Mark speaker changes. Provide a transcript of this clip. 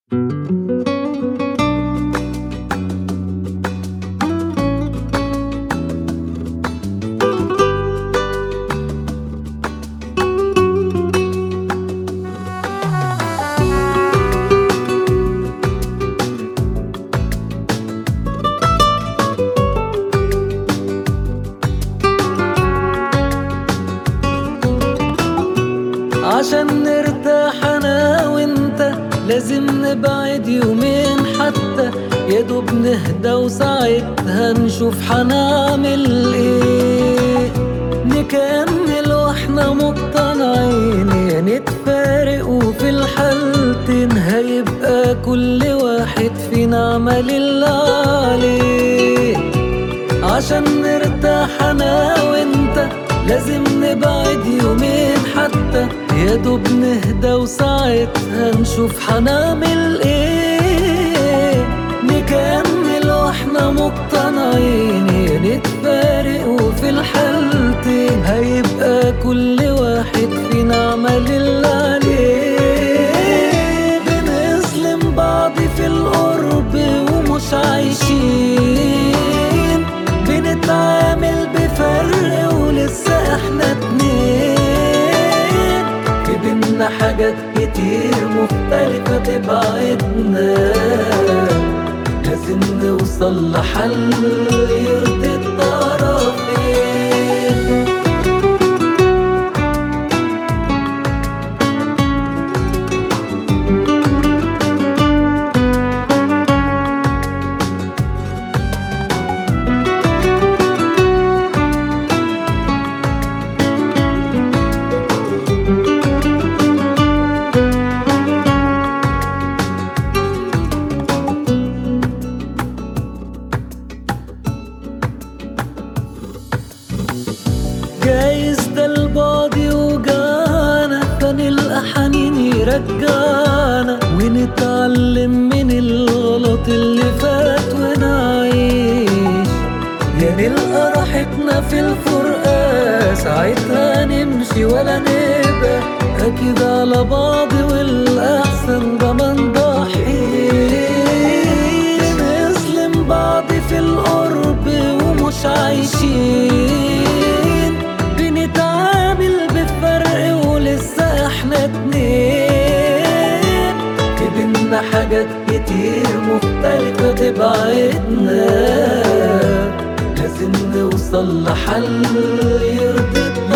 Speaker 1: عشان نرتاح انا وانت لازم نبعد يومين حتى يا دوب نهدى وساعتها نشوف حنعمل ايه نكمل واحنا مقتنعين يا نتفارق وفي الحالتين هيبقى كل واحد فينا عمل اللي عليه عشان نرتاح انا وانت لازم نبعد يومين حتى يا دوب نهدى وساعتها نشوف حنعمل ايه نكمل واحنا مقتنعين يا نتفارق وفي الحالتين هيبقى كل واحد فينا عمل اللي عليه بنظلم بعض في القرب ومش عايشين بنتعامل بفرق ولسه احنا اتنين في بينا حاجات كتير مختلفة تبعدنا لازم نوصل لحل يرضي الطرفين جايز ده البعد يوجعنا فنلقى حنين يرجعنا ونتعلم من الغلط اللي فات ونعيش يا نلقى راحتنا في الفرقة ساعتها نمشي ولا نبقى أكيد على بعض والأحسن ده ما نضحيش نظلم بعض في القرب ومش عايشين بنتعامل بفرق ولسه احنا اتنين في بينا حاجات كتير مختلفة تبعدنا لازم نوصل لحل يرضي